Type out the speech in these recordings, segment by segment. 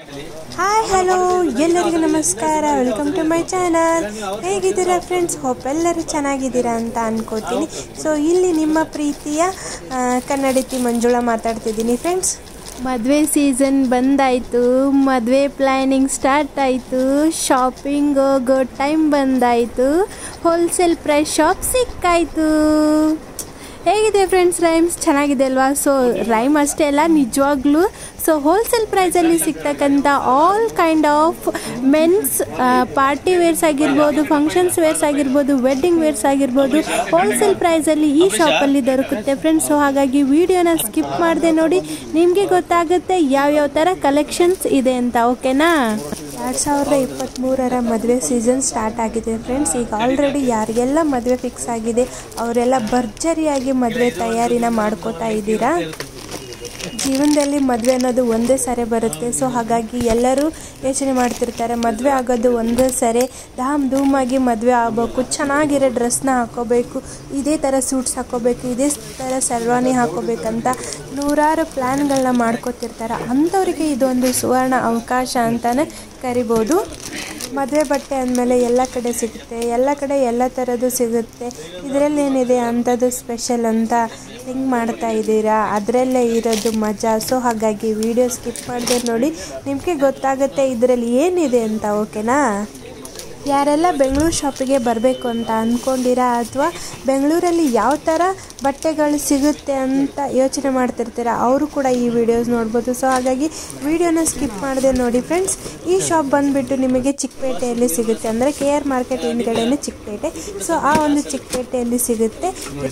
Hi hello ಎಲ್ಲರಿಗೂ ನಮಸ್ಕಾರ welcome to my channel ಹೇಗಿದ್ದೀರಾ ಫ್ರೆಂಡ್ಸ್ ಹೋಪ್ ಎಲ್ಲರೂ ಚೆನ್ನಾಗಿದ್ದೀರಾ ಅಂತ ಅನ್ಕೋತೀನಿ ಸೊ ಇಲ್ಲಿ ನಿಮ್ಮ ಪ್ರೀತಿಯ ಆ, ಕನ್ನಡತಿ ಮಂಜುಳಾ ಮಾತಾಡ್ತಿದ್ದೀನಿ ಫ್ರೆಂಡ್ಸ್ ಮದುವೆ ಸೀಸನ್ ಬಂದಾಯಿತು ಮದುವೆ ಪ್ಲ್ಯಾನಿಂಗ್ ಸ್ಟಾರ್ಟ್ ಆಯಿತು ಶಾಪಿಂಗ್ ಹೋಗೋ ಟೈಮ್ ಬಂದಾಯಿತು ಹೋಲ್ಸೇಲ್ ಪ್ರೈಸ್ ಶಾಪ್ ಸಿಕ್ಕಾಯಿತು ಹೇಗಿದೆ ಫ್ರೆಂಡ್ಸ್ ರೈಮ್ಸ್ ಚೆನ್ನಾಗಿದೆ ಅಲ್ವಾ ಸೊ ರೈಮ್ ಅಷ್ಟೇ ಅಲ್ಲ ನಿಜವಾಗ್ಲೂ ಸೊ ಹೋಲ್ಸೇಲ್ ಪ್ರೈಸಲ್ಲಿ ಸಿಗ್ತಕ್ಕಂಥ all kind of men's party wears ಆಗಿರ್ಬೋದು ಫಂಕ್ಷನ್ಸ್ ವೇರ್ಸ್ ಆಗಿರ್ಬೋದು ವೆಡ್ಡಿಂಗ್ ವೇರ್ಸ್ ಆಗಿರ್ಬೋದು ಹೋಲ್ಸೇಲ್ ಪ್ರೈಸಲ್ಲಿ ಈ ಶಾಪಲ್ಲಿ ದೊರಕುತ್ತೆ ಫ್ರೆಂಡ್ಸ್ ಸೊ ಹಾಗಾಗಿ ವಿಡಿಯೋನ ಸ್ಕಿಪ್ ಮಾಡದೆ ನೋಡಿ ನಿಮಗೆ ಗೊತ್ತಾಗುತ್ತೆ ಯಾವ್ಯಾವ ಥರ ಕಲೆಕ್ಷನ್ಸ್ ಇದೆ ಅಂತ ಓಕೆನಾ ಎರಡು ಸಾವಿರದ ಇಪ್ಪತ್ತ್ಮೂರರ ಮದುವೆ ಸೀಸನ್ ಸ್ಟಾರ್ಟ್ ಆಗಿದೆ ಫ್ರೆಂಡ್ಸ್ ಈಗ ಆಲ್ರೆಡಿ ಯಾರಿಗೆಲ್ಲ ಮದುವೆ ಫಿಕ್ಸ್ ಆಗಿದೆ ಅವರೆಲ್ಲ ಭರ್ಜರಿಯಾಗಿ ಮದುವೆ ತಯಾರಿನ ಮಾಡ್ಕೋತಾ ಇದ್ದೀರಾ ಜೀವನದಲ್ಲಿ ಮದುವೆ ಅನ್ನೋದು ಒಂದೇ ಸರಿ ಬರುತ್ತೆ ಸೊ ಹಾಗಾಗಿ ಎಲ್ಲರೂ ಯೋಚನೆ ಮಾಡ್ತಿರ್ತಾರೆ ಮದುವೆ ಆಗೋದು ಒಂದೇ ಸರಿ ಧಾಮ್ ಧೂಮಾಗಿ ಮದುವೆ ಆಗಬೇಕು ಚೆನ್ನಾಗಿರೋ ಡ್ರೆಸ್ನ ಹಾಕೋಬೇಕು ಇದೇ ಥರ ಸೂಟ್ಸ್ ಹಾಕೋಬೇಕು ಇದೇ ಥರ ಶರ್ವಾನಿ ಹಾಕೋಬೇಕಂತ ನೂರಾರು ಪ್ಲ್ಯಾನ್ಗಳನ್ನ ಮಾಡ್ಕೋತಿರ್ತಾರೆ ಅಂಥವ್ರಿಗೆ ಇದೊಂದು ಸುವರ್ಣ ಅವಕಾಶ ಅಂತಲೇ ಕರಿಬೋದು ಮದುವೆ ಬಟ್ಟೆ ಅಂದಮೇಲೆ ಎಲ್ಲ ಕಡೆ ಸಿಗುತ್ತೆ ಎಲ್ಲ ಕಡೆ ಎಲ್ಲ ಥರದ್ದು ಸಿಗುತ್ತೆ ಇದರಲ್ಲಿ ಏನಿದೆ ಅಂಥದ್ದು ಸ್ಪೆಷಲ್ ಅಂತ ಥಿಂಕ್ ಮಾಡ್ತಾ ಇದ್ದೀರಾ ಅದರಲ್ಲೇ ಇರೋದು ಮಜಾ ಸೊ ಹಾಗಾಗಿ ವಿಡಿಯೋ ಸ್ಕಿಪ್ ಮಾಡದೆ ನೋಡಿ ನಿಮಗೆ ಗೊತ್ತಾಗುತ್ತೆ ಇದರಲ್ಲಿ ಏನಿದೆ ಅಂತ ಓಕೆನಾ ಯಾರೆಲ್ಲ ಬೆಂಗಳೂರು ಶಾಪಿಗೆ ಬರಬೇಕು ಅಂತ ಅಂದ್ಕೊಂಡಿರಾ ಅಥವಾ ಬೆಂಗಳೂರಲ್ಲಿ ಯಾವ ಥರ ಬಟ್ಟೆಗಳು ಸಿಗುತ್ತೆ ಅಂತ ಯೋಚನೆ ಮಾಡ್ತಿರ್ತೀರ ಅವರು ಕೂಡ ಈ ವಿಡಿಯೋಸ್ ನೋಡ್ಬೋದು ಸೊ ಹಾಗಾಗಿ ವಿಡಿಯೋನ ಸ್ಕಿಪ್ ಮಾಡದೆ ನೋಡಿ ಫ್ರೆಂಡ್ಸ್ ಈ ಶಾಪ್ ಬಂದುಬಿಟ್ಟು ನಿಮಗೆ ಚಿಕ್ಕಪೇಟೆಯಲ್ಲಿ ಸಿಗುತ್ತೆ ಅಂದರೆ ಕೆ ಆರ್ ಮಾರ್ಕೆಟ್ ಹಿಂದ್ಗಡೆನೇ ಚಿಕ್ಕಪೇಟೆ ಸೊ ಆ ಒಂದು ಚಿಕ್ಕಪೇಟೆಯಲ್ಲಿ ಸಿಗುತ್ತೆ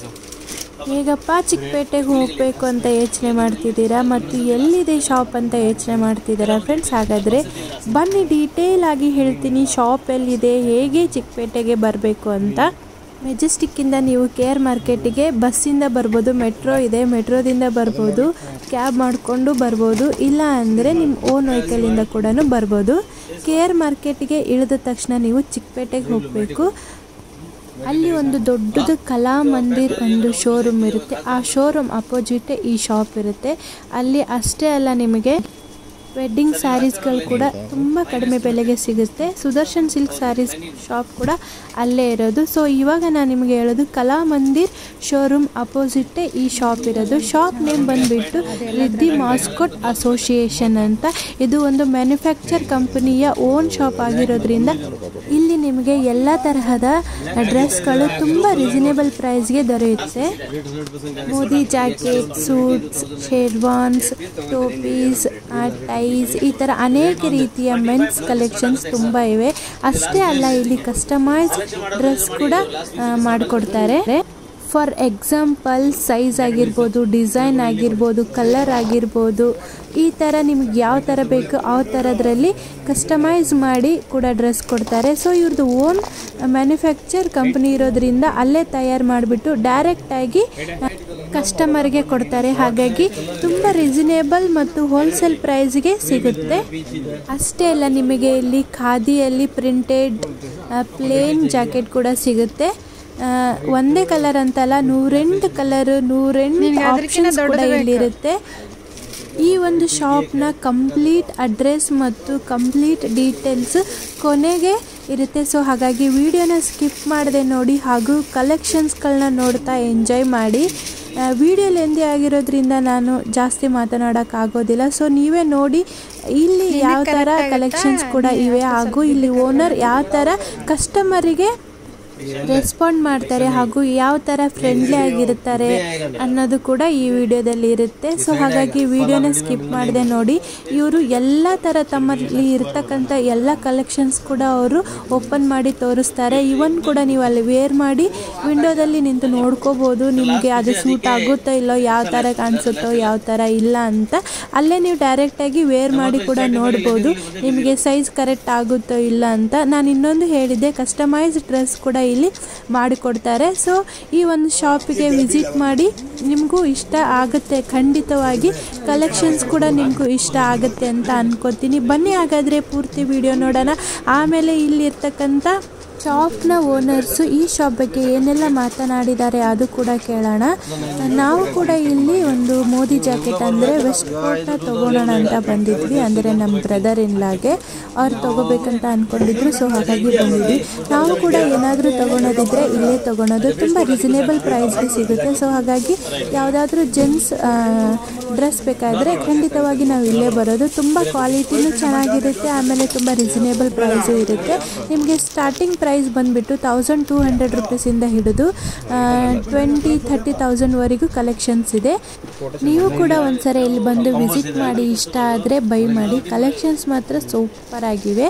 ಹೇಗಪ್ಪ ಚಿಕ್ಕಪೇಟೆಗೆ ಹೋಗಬೇಕು ಅಂತ ಯೋಚನೆ ಮಾಡ್ತಿದ್ದೀರಾ ಮತ್ತು ಎಲ್ಲಿದೆ ಶಾಪ್ ಅಂತ ಯೋಚನೆ ಮಾಡ್ತಿದ್ದೀರಾ ಫ್ರೆಂಡ್ಸ್ ಹಾಗಾದರೆ ಬನ್ನಿ ಡೀಟೇಲ್ ಆಗಿ ಹೇಳ್ತೀನಿ ಶಾಪ್ ಎಲ್ಲಿದೆ ಹೇಗೆ ಚಿಕ್ಕಪೇಟೆಗೆ ಬರಬೇಕು ಅಂತ ಮೆಜೆಸ್ಟಿಕ್ಕಿಂದ ನೀವು ಕೆ ಆರ್ ಮಾರ್ಕೆಟಿಗೆ ಬಸ್ಸಿಂದ ಬರ್ಬೋದು ಮೆಟ್ರೋ ಇದೆ ಮೆಟ್ರೋದಿಂದ ಬರ್ಬೋದು ಕ್ಯಾಬ್ ಮಾಡಿಕೊಂಡು ಬರ್ಬೋದು ಇಲ್ಲ ಅಂದರೆ ನಿಮ್ಮ ಓನ್ ವೆಹಿಕಲಿಂದ ಕೂಡ ಬರ್ಬೋದು ಕೆ ಆರ್ ಮಾರ್ಕೆಟಿಗೆ ಇಳಿದ ತಕ್ಷಣ ನೀವು ಚಿಕ್ಕಪೇಟೆಗೆ ಹೋಗಬೇಕು ಅಲ್ಲಿ ಒಂದು ದೊಡ್ಡದು ಕಲಾ ಮಂದಿರ್ ಒಂದು ಶೋರೂಮ್ ಇರುತ್ತೆ ಆ ಶೋರೂಮ್ ಅಪೋಸಿಟ್ ಈ ಶಾಪ್ ಇರುತ್ತೆ ಅಲ್ಲಿ ಅಷ್ಟೇ ಅಲ್ಲ ನಿಮಗೆ ವೆಡ್ಡಿಂಗ್ ಸ್ಯಾರೀಸ್ಗಳು ಕೂಡ ತುಂಬ ಕಡಿಮೆ ಬೆಲೆಗೆ ಸಿಗುತ್ತೆ ಸುದರ್ಶನ್ ಸಿಲ್ಕ್ ಸ್ಯಾರೀಸ್ ಶಾಪ್ ಕೂಡ ಅಲ್ಲೇ ಇರೋದು ಸೊ ಇವಾಗ ನಾನು ನಿಮಗೆ ಹೇಳೋದು ಕಲಾ ಮಂದಿರ್ ಶೋರೂಮ್ ಅಪೋಸಿಟ್ಟೇ ಈ ಶಾಪ್ ಇರೋದು ಶಾಪ್ ನೇಮ್ ಬಂದುಬಿಟ್ಟು ರಿದ್ದಿ ಮಾಸ್ಕೋಟ್ ಅಸೋಸಿಯೇಷನ್ ಅಂತ ಇದು ಒಂದು ಮ್ಯಾನುಫ್ಯಾಕ್ಚರ್ ಕಂಪನಿಯ ಓನ್ ಶಾಪ್ ಆಗಿರೋದ್ರಿಂದ ಇಲ್ಲಿ ನಿಮಗೆ ಎಲ್ಲ ತರಹದ ಡ್ರೆಸ್ಗಳು ತುಂಬ ರೀಸನೇಬಲ್ ಪ್ರೈಸ್ಗೆ ದೊರೆಯುತ್ತೆ Modi jacket suits sherwanis topis ties ಈ ಥರ ಅನೇಕ ರೀತಿಯ ಮೆನ್ಸ್ ಕಲೆಕ್ಷನ್ಸ್ ತುಂಬ ಇವೆ ಅಷ್ಟೇ ಅಲ್ಲ ಇಲ್ಲಿ ಕಸ್ಟಮೈಸ್ ಡ್ರೆಸ್ ಕೂಡ ಆ, ಮಾಡಿಕೊಡ್ತಾರೆ ಫಾರ್ ಎಕ್ಸಾಂಪಲ್ ಸೈಜ್ ಆಗಿರ್ಬೋದು ಡಿಸೈನ್ ಆಗಿರ್ಬೋದು ಕಲರ್ ಆಗಿರ್ಬೋದು ಈ ಥರ ನಿಮ್ಗೆ ಯಾವ ಥರ ಬೇಕು ಆ ಥರದ್ರಲ್ಲಿ ಕಸ್ಟಮೈಸ್ ಮಾಡಿ ಕೂಡ ಡ್ರೆಸ್ ಕೊಡ್ತಾರೆ ಸೊ ಇವ್ರದ್ದು ಓನ್ ಮ್ಯಾನುಫ್ಯಾಕ್ಚರ್ ಕಂಪ್ನಿ ಇರೋದ್ರಿಂದ ಅಲ್ಲೇ ತಯಾರು ಮಾಡಿಬಿಟ್ಟು ಡೈರೆಕ್ಟಾಗಿ ಕಸ್ಟಮರ್ಗೆ ಕೊಡ್ತಾರೆ ಹಾಗಾಗಿ ತುಂಬ ರೀಸನೇಬಲ್ ಮತ್ತು ಹೋಲ್ಸೇಲ್ ಪ್ರೈಸ್ಗೆ ಸಿಗುತ್ತೆ ಅಷ್ಟೇ ಅಲ್ಲ ನಿಮಗೆ ಇಲ್ಲಿ ಖಾದಿಯಲ್ಲಿ ಪ್ರಿಂಟೆಡ್ ಪ್ಲೇನ್ ಜಾಕೆಟ್ ಕೂಡ ಸಿಗುತ್ತೆ ಆ, ಒಂದೇ ಕಲರ್ ಅಂತಲ್ಲ ನೂರೆಂಟು ಕಲರ್ ನೂರೆಂಟು ಆಪ್ಷನ್ಸ್ ಕೂಡ ಇಲ್ಲಿರುತ್ತೆ ಈ ಒಂದು ಶಾಪ್ನ ಕಂಪ್ಲೀಟ್ ಅಡ್ರೆಸ್ ಮತ್ತು ಕಂಪ್ಲೀಟ್ ಡೀಟೇಲ್ಸ್ ಕೊನೆಗೆ ಇರುತ್ತೆ ಸೊ ಹಾಗಾಗಿ ವಿಡಿಯೋನ ಸ್ಕಿಪ್ ಮಾಡದೆ ನೋಡಿ ಹಾಗೂ ಕಲೆಕ್ಷನ್ಸ್ಗಳನ್ನ ನೋಡ್ತಾ ಎಂಜಾಯ್ ಮಾಡಿ ವಿಡಿಯೋ ಲೆಂದಿ ಆಗಿರೋದ್ರಿಂದ ನಾನು ಜಾಸ್ತಿ ಮಾತನಾಡೋಕ್ಕಾಗೋದಿಲ್ಲ ಸೊ ನೀವೇ ನೋಡಿ ಇಲ್ಲಿ ಯಾವ ಥರ ಕಲೆಕ್ಷನ್ಸ್ ಕೂಡ ಇವೆ ಹಾಗೂ ಇಲ್ಲಿ ಓನರ್ ಯಾವ ಥರ ಕಸ್ಟಮರಿಗೆ ರೆಸ್ಪಾಂಡ್ ಮಾಡ್ತಾರೆ ಹಾಗೂ ಯಾವ ಥರ ಫ್ರೆಂಡ್ಲಿ ಆಗಿರ್ತಾರೆ ಅನ್ನೋದು ಕೂಡ ಈ ವಿಡಿಯೋದಲ್ಲಿ ಇರುತ್ತೆ ಸೊ ಹಾಗಾಗಿ ವಿಡಿಯೋನ ಸ್ಕಿಪ್ ಮಾಡದೆ ನೋಡಿ ಇವರು ಎಲ್ಲ ಥರ ತಮ್ಮಲ್ಲಿ ಇರ್ತಕ್ಕಂಥ ಎಲ್ಲ ಕಲೆಕ್ಷನ್ಸ್ ಕೂಡ ಅವರು ಓಪನ್ ಮಾಡಿ ತೋರಿಸ್ತಾರೆ ಇವನ್ ಕೂಡ ನೀವು ಅಲ್ಲಿ ವೇರ್ ಮಾಡಿ ವಿಂಡೋದಲ್ಲಿ ನಿಂತು ನೋಡ್ಕೋಬೋದು ನಿಮಗೆ ಅದು ಸೂಟ್ ಆಗುತ್ತೋ ಇಲ್ಲೋ ಯಾವ ಥರ ಕಾಣಿಸುತ್ತೋ ಯಾವ ಥರ ಇಲ್ಲ ಅಂತ ಅಲ್ಲೇ ನೀವು ಡೈರೆಕ್ಟಾಗಿ ವೇರ್ ಮಾಡಿ ಕೂಡ ನೋಡ್ಬೋದು ನಿಮಗೆ ಸೈಜ್ ಕರೆಕ್ಟ್ ಆಗುತ್ತೋ ಇಲ್ಲ ಅಂತ ನಾನು ಇನ್ನೊಂದು ಹೇಳಿದ್ದೆ ಕಸ್ಟಮೈಸ್ ಡ್ರೆಸ್ ಕೂಡ ಇಲ್ಲಿ ಮಾಡಿಕೊಡ್ತಾರೆ ಸೊ ಈ ಒಂದು ಶಾಪಿಗೆ ವಿಸಿಟ್ ಮಾಡಿ ನಿಮಗೂ ಇಷ್ಟ ಆಗುತ್ತೆ ಖಂಡಿತವಾಗಿ ಕಲೆಕ್ಷನ್ಸ್ ಕೂಡ ನಿಮಗೂ ಇಷ್ಟ ಆಗುತ್ತೆ ಅಂತ ಅನ್ಕೋತೀನಿ ಬನ್ನಿ ಹಾಗಾದರೆ ಪೂರ್ತಿ ವಿಡಿಯೋ ನೋಡೋಣ ಆಮೇಲೆ ಇಲ್ಲಿರ್ತಕ್ಕಂಥ ಶಾಪ್ನ ಓನರ್ಸು ಈ ಶಾಪ್ ಬಗ್ಗೆ ಏನೆಲ್ಲ ಮಾತನಾಡಿದ್ದಾರೆ ಅದು ಕೂಡ ಕೇಳೋಣ ನಾವು ಕೂಡ ಇಲ್ಲಿ ಒಂದು ಮೋದಿ ಜಾಕೆಟ್ ಅಂದರೆ ವೆಸ್ಟ್ ಕೋಟ್ನ ತೊಗೊಳೋಣ ಅಂತ ಬಂದಿದ್ವಿ ಅಂದರೆ ನಮ್ಮ ಬ್ರದರ್ ಇನ್ಲಾಗೆ ಅವ್ರು ತೊಗೋಬೇಕಂತ ಅಂದ್ಕೊಂಡಿದ್ರು ಸೊ ಹಾಗಾಗಿ ಬಂದಿದ್ವಿ ನಾವು ಕೂಡ ಏನಾದರೂ ತೊಗೊಳೋದಿದ್ರೆ ಇಲ್ಲೇ ತೊಗೊಳೋದು ತುಂಬ ರೀಸನೇಬಲ್ ಪ್ರೈಸ್ಗೆ ಸಿಗುತ್ತೆ ಸೊ ಹಾಗಾಗಿ ಯಾವುದಾದ್ರೂ ಜೆಂಟ್ಸ್ ಡ್ರೆಸ್ ಬೇಕಾದರೆ ಖಂಡಿತವಾಗಿ ನಾವು ಇಲ್ಲೇ ಬರೋದು ತುಂಬ ಕ್ವಾಲಿಟಿನೂ ಚೆನ್ನಾಗಿರುತ್ತೆ ಆಮೇಲೆ ತುಂಬ ರೀಸನೇಬಲ್ ಪ್ರೈಸು ಇರುತ್ತೆ ನಿಮಗೆ ಸ್ಟಾರ್ಟಿಂಗ್ ಪ್ರೈಸ್ ಬಂದುಬಿಟ್ಟು ತೌಸಂಡ್ ಟೂ ಹಂಡ್ರೆಡ್ ರುಪೀಸಿಂದ ಹಿಡಿದು ಟ್ವೆಂಟಿ ಥರ್ಟಿ ತೌಸಂಡ್ವರೆಗೂ ಕಲೆಕ್ಷನ್ಸ್ ಇದೆ ನೀವು ಕೂಡ ಒಂದ್ಸರಿ ಇಲ್ಲಿ ಬಂದು ವಿಸಿಟ್ ಮಾಡಿ ಇಷ್ಟ ಆದರೆ ಬೈ ಮಾಡಿ ಕಲೆಕ್ಷನ್ಸ್ ಮಾತ್ರ ಸೂಪರ್ ಆಗಿವೆ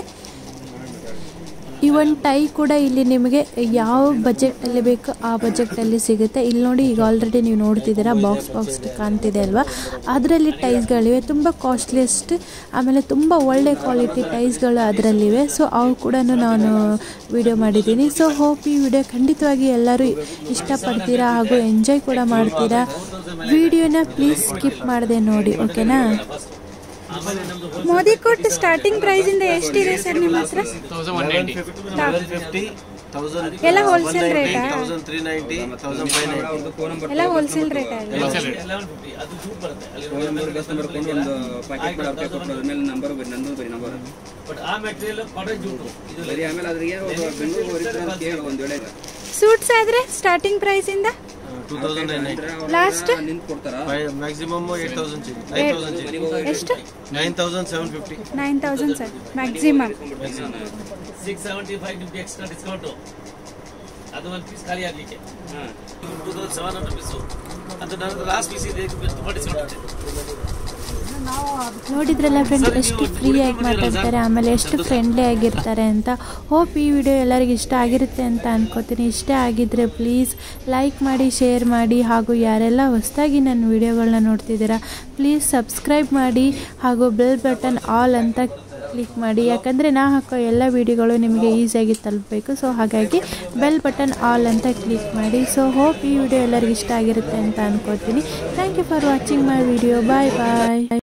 ಈ ಒಂದು ಟೈ ಕೂಡ ಇಲ್ಲಿ ನಿಮಗೆ ಯಾವ ಬಜೆಟಲ್ಲಿ ಬೇಕೋ ಆ ಬಜೆಟಲ್ಲಿ ಸಿಗುತ್ತೆ ಇಲ್ಲಿ ನೋಡಿ ಈಗ ಆಲ್ರೆಡಿ ನೀವು ನೋಡ್ತಿದ್ದೀರಾ ಬಾಕ್ಸ್ ಬಾಕ್ಸ್ ಕಾಣ್ತಿದೆ ಅಲ್ವಾ ಅದರಲ್ಲಿ ಟೈಸ್ಗಳಿವೆ ತುಂಬ ಕಾಸ್ಟ್ಲಿಯಸ್ಟ್ ಆಮೇಲೆ ತುಂಬ ಒಳ್ಳೆ ಕ್ವಾಲಿಟಿ ಟೈಸ್ಗಳು ಅದರಲ್ಲಿವೆ ಸೊ ಅವು ಕೂಡ ನಾನು ವಿಡಿಯೋ ಮಾಡಿದ್ದೀನಿ ಸೊ ಹೋಪ್ ಈ ವಿಡಿಯೋ ಖಂಡಿತವಾಗಿ ಎಲ್ಲರೂ ಇಷ್ಟಪಡ್ತೀರಾ ಹಾಗೂ ಎಂಜಾಯ್ ಕೂಡ ಮಾಡ್ತೀರಾ ವಿಡಿಯೋನ ಪ್ಲೀಸ್ ಸ್ಕಿಪ್ ಮಾಡದೆ ನೋಡಿ ಓಕೆನಾ ಮೋದಿ ಕೊಟ್ಟು ಸ್ಟಾರ್ಟಿಂಗ್ ಪ್ರೈಸ್ ಇಂದ ಎಷ್ಟಿದೆ ಸರ್ ನಿಮ್ಮ ಹತ್ರ ಎಲ್ಲ wholesale rate ಆ? ಎಲ್ಲ ಹೋಲ್ಸೇಲ್ ರೇಟ್ ಆಗಿದೆ ಫೋನ್ ನಂಬರ್ ಬಸ್ ನಂಬರ್ ಕೊಂಡು ಒಂದು ಪ್ಯಾಕೆಟ್ ಮಾಡಿ ಅವ್ರಿಗೆ ಕೊಟ್ಟು ಅದ್ರ ಮೇಲೆ ನಂಬರ್ ಬರೀ ನಂದು ಬರೀ ನಂಬರ್ ಬರೀ ಆಮೇಲೆ ಅದ್ರಿಗೆ ಒಂದು ಬೆಂಗಳೂರು ಹೊರಿತಾರೆ ಅಂತ ಕೇಳಿ ಒಂದು ವೇಳೆ ಸೂಟ್ಸ್ ಆದ್ರೆ ಸ್ಟಾರ್ಟಿಂಗ್ ಪ್ರೈಸ್ ಇಂದ ಲಾಸ್ಟ್ ನಿಂತು ಕೊಡ್ತಾರ maximum eight thousand nine thousand ಎಷ್ಟು nine thousand seven fifty nine thousand sir maximum six seventy five ನಿಮ್ಗೆ ಎಕ್ಸ್ಟ್ರಾ ಡಿಸ್ಕೌಂಟು ಅದು ಒಂದು ಪೀಸ್ ಖಾಲಿ ಆಗಲಿಕ್ಕೆ two thousand seven hundred piece ಅದು ನನ್ನ ಲಾಸ್ಟ್ ಪೀಸ್ ಇದೆ ತುಂಬ ಡಿಸ್ಕೌಂಟ್ ಇದೆ ನೋಡಿದ್ರಲ್ಲ ಫ್ರೆಂಡ್ಸ್ ಎಷ್ಟು ಫ್ರೀಯಾಗಿ ಮಾತಾಡ್ತಾರೆ ಆಮೇಲೆ ಎಷ್ಟು ಫ್ರೆಂಡ್ಲಿ ಆಗಿರ್ತಾರೆ ಅಂತ ಹೋಪ್ ಈ ವಿಡಿಯೋ ಎಲ್ಲರಿಗೂ ಇಷ್ಟ ಆಗಿರುತ್ತೆ ಅಂತ ಅನ್ಕೋತೀನಿ ಇಷ್ಟ ಆಗಿದ್ರೆ ಪ್ಲೀಸ್ ಲೈಕ್ ಮಾಡಿ ಶೇರ್ ಮಾಡಿ ಹಾಗೂ ಯಾರೆಲ್ಲ ಹೊಸದಾಗಿ ನನ್ನ ವಿಡಿಯೋಗಳನ್ನ ನೋಡ್ತಿದ್ದೀರಾ ಪ್ಲೀಸ್ ಸಬ್ಸ್ಕ್ರೈಬ್ ಮಾಡಿ ಹಾಗೂ ಬೆಲ್ ಬಟನ್ ಆಲ್ ಅಂತ ಕ್ಲಿಕ್ ಮಾಡಿ ಯಾಕಂದರೆ ನಾ ಹಾಕೋ ಎಲ್ಲ ವಿಡಿಯೋಗಳು ನಿಮಗೆ ಈಸಿಯಾಗಿ ತಲುಪಬೇಕು ಸೊ ಹಾಗಾಗಿ ಬೆಲ್ ಬಟನ್ ಆಲ್ ಅಂತ ಕ್ಲಿಕ್ ಮಾಡಿ ಸೊ ಹೋಪ್ ಈ ವಿಡಿಯೋ ಎಲ್ಲರಿಗೂ ಇಷ್ಟ ಆಗಿರುತ್ತೆ ಅಂತ ಅನ್ಕೋತೀನಿ thank you for watching my video bye bye